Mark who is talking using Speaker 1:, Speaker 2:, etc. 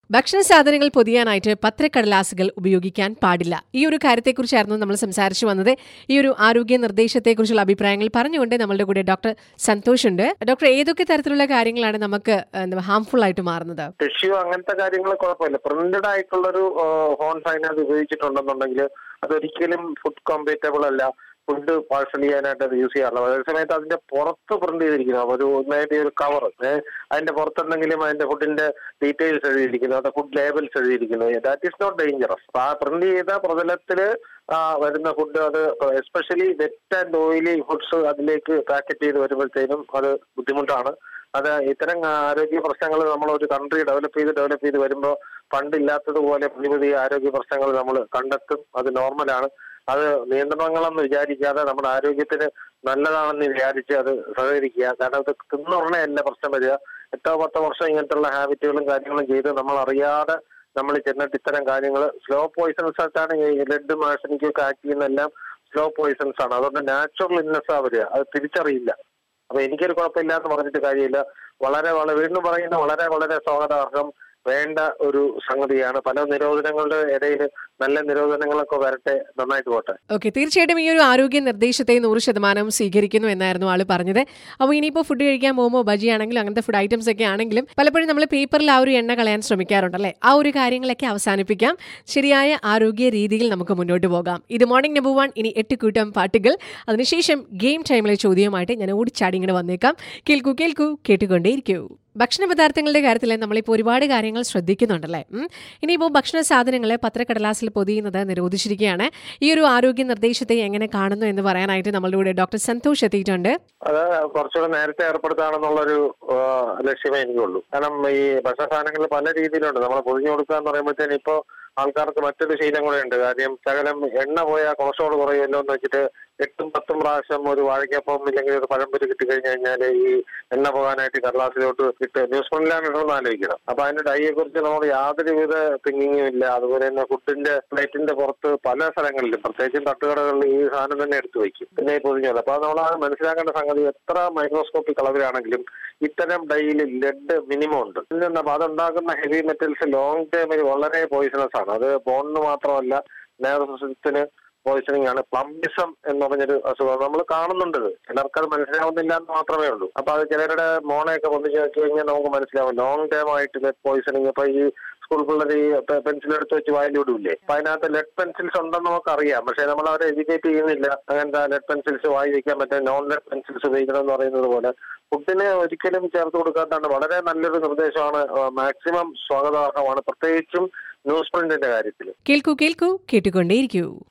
Speaker 1: ഭക്ഷണ സാധനങ്ങൾ പൊതിയാനായിട്ട് പത്രക്കടലാസുകൾ ഉപയോഗിക്കാൻ പാടില്ല ഈ ഒരു കാര്യത്തെക്കുറിച്ചായിരുന്നു നമ്മൾ സംസാരിച്ചു വന്നത് ഈ ഒരു ആരോഗ്യ നിർദ്ദേശത്തെക്കുറിച്ചുള്ള അഭിപ്രായങ്ങൾ പറഞ്ഞുകൊണ്ട് നമ്മളുടെ കൂടെ ഡോക്ടർ സന്തോഷ് ഉണ്ട് ഡോക്ടർ ഏതൊക്കെ തരത്തിലുള്ള കാര്യങ്ങളാണ് നമുക്ക് ഹാംഫുൾ ആയിട്ട് മാറുന്നത്
Speaker 2: ടിഷ്യൂ അങ്ങനത്തെ കാര്യങ്ങൾ കുഴപ്പമില്ല പ്രിന്റഡ് ആയിട്ടുള്ളൊരു ഫോൺ സൈൻ അത് ഉപയോഗിച്ചിട്ടുണ്ടെന്നുണ്ടെങ്കിൽ അതൊരിക്കലും ഫുഡ് കോമ്പേറ്റബിൾ അല്ല ഫുഡ് പാഴ്സൽ ചെയ്യാനായിട്ട് അത് യൂസ് ചെയ്യാറുള്ളത് അതേ സമയത്ത് അതിന്റെ പുറത്ത് പ്രിന്റ് ചെയ്തിരിക്കുന്നു ഒരു ഒന്നായിട്ട് ഒരു കവർ അതിന്റെ പുറത്ത് എന്തെങ്കിലും അതിന്റെ ഫുഡിന്റെ ഡീറ്റെയിൽസ് എഴുതിയിരിക്കുന്നു അത് ഫുഡ് ലേബൽസ് എഴുതിയിരിക്കുന്നു ദാറ്റ് ഈസ് നോട്ട് ഡേഞ്ചറസ് ആ പ്രിന്റ് ചെയ്ത പ്രതലത്തില് ആ വരുന്ന ഫുഡ് അത് especially wet and oily foods അതിലേക്ക് പാക്കറ്റ് ചെയ്ത് വരുമ്പോഴത്തേനും അത് ബുദ്ധിമുട്ടാണ് അത് ഇത്തരം ആരോഗ്യ പ്രശ്നങ്ങൾ നമ്മൾ ഒരു കൺട്രി ഡെവലപ്പ് ചെയ്ത് ഡെവലപ്പ് ചെയ്ത് വരുമ്പോൾ പണ്ടില്ലാത്തതുപോലെ പുതിയ പുതിയ ആരോഗ്യ പ്രശ്നങ്ങൾ നമ്മൾ കണ്ടെത്തും അത് നോർമലാണ് അത് നിയന്ത്രണങ്ങളെന്ന് വിചാരിക്കാതെ നമ്മുടെ ആരോഗ്യത്തിന് നല്ലതാണെന്ന് വിചാരിച്ച് അത് സഹകരിക്കുക കാരണം ഇത് തിന്നുടനെയല്ല പ്രശ്നം വരിക എട്ടോ പത്തോ വർഷം ഇങ്ങനത്തുള്ള ഹാബിറ്റുകളും കാര്യങ്ങളും ചെയ്ത് നമ്മൾ അറിയാതെ നമ്മൾ ചെന്നിട്ട് ഇത്തരം കാര്യങ്ങൾ സ്ലോ പോയിസൺസ് ആയിട്ടാണ് ഈ ലെഡ് മാഷനിക്കൊക്കെ ആക്ട് ചെയ്യുന്നതെല്ലാം സ്ലോ പോയിസൺസ് ആണ് അതുകൊണ്ട് നാച്ചുറൽ ഇൽനെസ് ആ വരിക അത് തിരിച്ചറിയില്ല അപ്പൊ എനിക്കൊരു കുഴപ്പമില്ല എന്ന് പറഞ്ഞിട്ട് കാര്യമില്ല വളരെ വളരെ വീണ്ടും പറയുന്ന വളരെ വളരെ സ്വാഗതാർഹം വേണ്ട ഒരു സംഗതിയാണ് പല നിരോധനങ്ങളുടെ ഇടയിൽ നല്ല നിരോധനങ്ങളൊക്കെ വരട്ടെ നന്നായിട്ട് പോട്ടെ
Speaker 1: ഓക്കെ തീർച്ചയായിട്ടും ഈ ഒരു ആരോഗ്യ നിർദ്ദേശത്തെ നൂറ് ശതമാനവും സ്വീകരിക്കുന്നു എന്നായിരുന്നു ആള് പറഞ്ഞത് അപ്പോൾ ഇനിയിപ്പോൾ ഫുഡ് കഴിക്കാൻ പോകുമ്പോൾ ബജിയാണെങ്കിലും അങ്ങനത്തെ ഫുഡ് ഐറ്റംസ് ഒക്കെ ആണെങ്കിലും പലപ്പോഴും നമ്മൾ പേപ്പറിൽ ആ ഒരു എണ്ണ കളയാൻ ശ്രമിക്കാറുണ്ടല്ലേ ആ ഒരു കാര്യങ്ങളൊക്കെ അവസാനിപ്പിക്കാം ശരിയായ ആരോഗ്യ രീതിയിൽ നമുക്ക് മുന്നോട്ട് പോകാം ഇത് മോർണിംഗ് നമ്പർ വൺ ഇനി എട്ട് കൂട്ടം പാട്ടുകൾ അതിനുശേഷം ഗെയിം ടൈമിലെ ചോദ്യവുമായിട്ട് ഞാൻ ഓടിച്ചാടി ഇങ്ങനെ വന്നേക്കാം കേൾക്കൂ കേൾക്കൂ കേട്ടുകൊണ്ടേയിരിക്കൂ ഭക്ഷണ പദാർത്ഥങ്ങളുടെ കാര്യത്തിൽ നമ്മളിപ്പോൾ ഒരുപാട് കാര്യങ്ങൾ ശ്രദ്ധിക്കുന്നുണ്ടല്ലേ ഉം. ഇനിയിപ്പോൾ ഭക്ഷണ സാധനങ്ങൾ പത്രക്കടലാസിൽ പൊതിയുന്നത് നിരോധിച്ചിരിക്കുകയാണ് ഈ ഒരു ആരോഗ്യ നിർദ്ദേശത്തെ എങ്ങനെ കാണുന്നു എന്ന് പറയാനായിട്ട് നമ്മളുടെ കൂടെ ഡോക്ടർ സന്തോഷ് എത്തിയിട്ടുണ്ട്
Speaker 2: അത് കുറച്ചുകൂടെ നേരത്തെ ഏർപ്പെടുത്താണെന്നുള്ളൊരു ആ, ലക്ഷ്യമേ എനിക്കുള്ളൂ കാരണം ഈ ഭക്ഷണ സാധനങ്ങളിൽ പല രീതിയിലുണ്ട് നമ്മൾ പൊതിഞ്ഞു കൊടുക്കുക എന്ന് പറയുമ്പോഴത്തേന് ഇപ്പോ ആൾക്കാർക്ക് മറ്റൊരു ശീലം കൂടെ ഉണ്ട് കാര്യം ശകലം എണ്ണ പോയാൽ കൊളസ്ട്രോൾ കുറയുമല്ലോ എന്ന് വെച്ചിട്ട് എട്ടും പത്തും പ്രാവശ്യം ഒരു വാഴയ്ക്കപ്പം ഇല്ലെങ്കിൽ ഒരു പഴംപൊരി കിട്ടിക്കഴിഞ്ഞു കഴിഞ്ഞാൽ ഈ എണ്ണ പോകാനായിട്ട് കടലാസിലോട്ട് ഇട്ട് ന്യൂസ് പ്രിന്റിലാണ് ഇടണമെന്ന് ആലോചിക്കണം അപ്പൊ അതിന്റെ ഡൈയെ കുറിച്ച് നമ്മൾ യാതൊരുവിധ തിങ്കിങ്ങും ഇല്ല അതുപോലെ തന്നെ ഫുഡിന്റെ പ്ലേറ്റിന്റെ പുറത്ത് പല സ്ഥലങ്ങളിലും പ്രത്യേകിച്ചും തട്ടുകടകളിൽ ഈ സാധനം തന്നെ എടുത്തു വയ്ക്കും പിന്നെ ഈ പൊതിഞ്ഞത് അപ്പൊ നമ്മൾ മനസ്സിലാക്കേണ്ട സംഗതി എത്ര മൈക്രോസ്കോപ്പിക് അളവിലാണെങ്കിലും ഇത്തരം ഡൈയിൽ ലെഡ് മിനിമം ഉണ്ട് ഇതിൽ നിന്ന് അപ്പൊ അതുണ്ടാക്കുന്ന ഹെവി മെറ്റൽസ് ലോങ് ടേമിൽ വളരെ പോയിസണസ് ആണ് അത് ബോണിന് മാത്രമല്ല nervous സിസ്റ്റത്തിന് പോയിസണിങ് ആണ് പ്ലംബിസം എന്ന് പറഞ്ഞൊരു അസുഖം നമ്മൾ കാണുന്നുണ്ട് ഇത്. ചിലർക്ക് അത് മനസ്സിലാവുന്നില്ല എന്ന് മാത്രമേ ഉള്ളൂ അപ്പൊ അത് ചിലരുടെ മോണയൊക്കെ പൊന്നിച്ച് നോക്കി കഴിഞ്ഞാൽ നമുക്ക് മനസ്സിലാവും ലോങ് ടേം ആയിട്ട് ലെഡ് പോയിസണിങ് ഇപ്പൊ ഈ സ്കൂൾ പിള്ളേർ ഈ പെൻസിൽ എടുത്ത് വെച്ച് വായിലിടൂലേ അപ്പൊ അതിനകത്ത് ലെഡ് പെൻസിൽസ് ഉണ്ടെന്ന് നമുക്ക് അറിയാം പക്ഷെ നമ്മൾ അവരെ എഡ്യൂക്കേറ്റ് ചെയ്യുന്നില്ല അങ്ങനത്തെ ലെഡ് പെൻസിൽസ് വായി വയ്ക്കാൻ പറ്റും നോൺ ലെഡ് പെൻസിൽസ് ഉപയോഗിക്കണം എന്ന് പറയുന്നത് പോലെ ഫുഡിന് ഒരിക്കലും ചേർത്ത് കൊടുക്കാത്തതാണ് വളരെ നല്ലൊരു നിർദ്ദേശമാണ് മാക്സിമം സ്വാഗതാർഹമാണ് പ്രത്യേകിച്ചും ന്യൂസ് പ്രിന്റിന്റെ കാര്യത്തിൽ
Speaker 1: കേൾക്കൂ കേൾക്കൂ കേട്ടുകൊണ്ടേയിരിക്കൂ